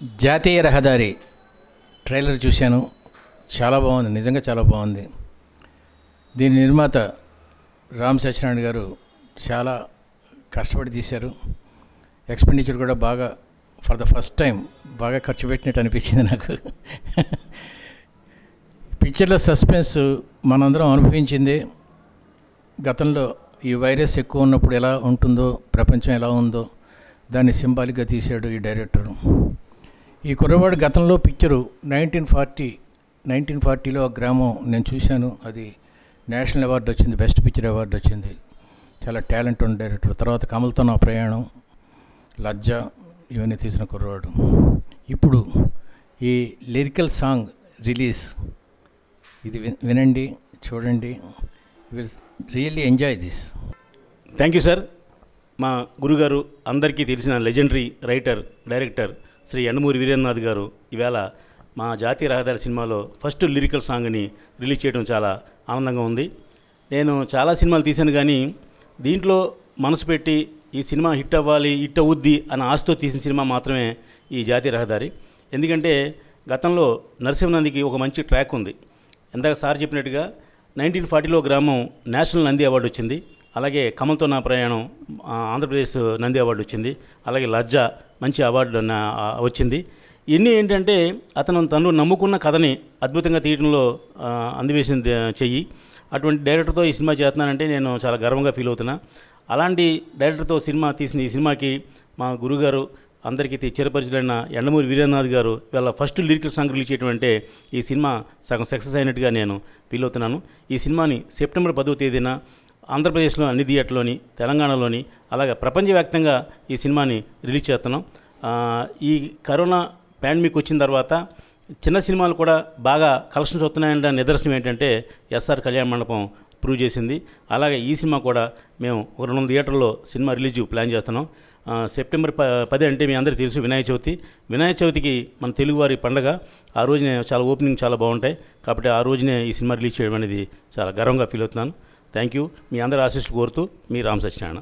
జాతీయ రహదారి ట్రైలర్ చూశాను చాలా బాగుంది నిజంగా చాలా బాగుంది దీని నిర్మాత రామ్ సత్యనారాయణ గారు చాలా కష్టపడి తీశారు ఎక్స్పెండిచర్ కూడా బాగా ఫర్ ద ఫస్ట్ టైం బాగా ఖర్చు పెట్టినట్టు అనిపించింది నాకు పిక్చర్లో సస్పెన్స్ మనందరం అనుభవించింది గతంలో ఈ వైరస్ ఎక్కువ ఉన్నప్పుడు ఎలా ఉంటుందో ప్రపంచం ఎలా ఉందో దాన్ని సింబాలిక్గా తీశాడు ఈ డైరెక్టర్ ఈ కుర్రవాడు గతంలో పిక్చరు నైన్టీన్ ఫార్టీ నైన్టీన్ ఫార్టీలో ఆ గ్రామం నేను చూశాను అది నేషనల్ అవార్డు వచ్చింది బెస్ట్ పిక్చర్ అవార్డు వచ్చింది చాలా టాలెంట్ ఉన్న డైరెక్టర్ తర్వాత కమల్తో నా ప్రయాణం లజ్జ ఇవన్నీ తీసిన కుర్రవాడు ఇప్పుడు ఈ లిరికల్ సాంగ్ రిలీజ్ ఇది విన్- వినండి చూడండి will really enjoy this thank you sir మా గురుగారు అందరికీ తెలిసిన legendary writer director Shri Yandamuri Veerendranath garu ఈవేళ మా జాతీయ రహదారి సినిమాలో ఫస్ట్ లిరికల్ సాంగ్ని రిలీజ్ చేయడం చాలా ఆనందంగా ఉంది నేను చాలా సినిమాలు తీశాను కానీ దీంట్లో మనసు పెట్టి ఈ సినిమా హిట్ అవ్వాలి హిట్ అవుద్ది అన్న ఆశతో తీసిన సినిమా మాత్రమే ఈ జాతీయ రహదారి ఎందుకంటే గతంలో నరసింహనందికి ఒక మంచి ట్రాక్ ఉంది ఇందాక సార్ చెప్పినట్టుగా నైన్టీన్ ఫార్టీలో గ్రామం నేషనల్ నంది అవార్డు వచ్చింది అలాగే కమల్తో నా ప్రయాణం ఆ, ఆంధ్రప్రదేశ్ నంది అవార్డు వచ్చింది అలాగే లజ్జ మంచి అవార్డు నా- ఆ, వచ్చింది ఇవన్నీ ఏంటంటే అతను తను నమ్ముకున్న కథని అద్భుతంగా తీయడంలో ఆ, అందివేసింది ఆ, చెయ్యి అటువంటి డైరెక్టర్తో ఈ సినిమా చేస్తున్నానంటే నేను చాలా గర్వంగా ఫీల్ అవుతున్నా అలాంటి డైరెక్టర్తో సినిమా తీసిన ఈ సినిమాకి మా గురుగారు అందరికీ తి- చిరపరిచిలైన ఎండమూరి వీరేంద్రనాథ్ గారు వీళ్ళ ఫస్ట్ లిరికల్ సాంగ్ రిలీజ్ చేయడం అంటే ఈ సినిమా సగం సక్సెస్ అయినట్టుగా నేను ఫీల్ అవుతున్నాను ఈ సినిమాని సెప్టెంబర్ పదవ తేదీన ఆంధ్రప్రదేశ్లో అన్ని థియేటర్లోని తెలంగాణలోని అలాగే ప్రపంచవ్యాప్తంగా ఈ సినిమాని రిలీజ్ చేస్తున్నాం ఆ, ఈ కరోనా పాండమిక్ వచ్చిన తర్వాత చిన్న సినిమాలు కూడా బాగా కలెక్షన్స్ వస్తున్నాయన్న నిదర్శనం ఏంటంటే ఎస్ఆర్ కళ్యాణ మండపం ప్రూవ్ చేసింది అలాగే ఈ సినిమా కూడా మేము ఒక రెండు వందల థియేటర్లో సినిమా రిలీజ్ ప్లాన్ చేస్తున్నాం ఆ, సెప్టెంబర్ ప పది అంటే మీ అందరికీ తెలుసు వినాయక చవితి వినాయక చవితికి మన తెలుగువారి పండగ ఆ రోజునే చాలా ఓపెనింగ్ చాలా బాగుంటాయి కాబట్టి ఆ రోజునే ఈ సినిమా రిలీజ్ చేయడం అనేది చాలా గర్వంగా ఫీల్ అవుతున్నాను థ్యాంక్ యూ మీ అందరి ఆశీస్సులు కోరుతూ మీ రామ్ సత్యనారాయణ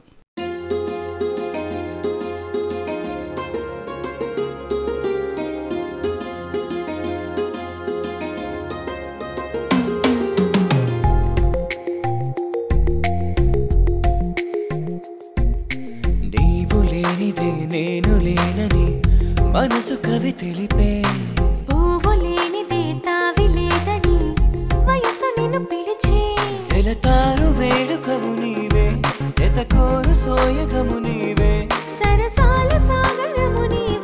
నీవు లేనిదే నేను లేనని మనసు కవి తెలిపే పువ్వు లేనిదే తావి లేదని వయసు నిన్ను పిలిచే జలతారు వేడుకవు నీవే ఎతకోరు సోయగము నీవే సరసాల సాగరము నీవే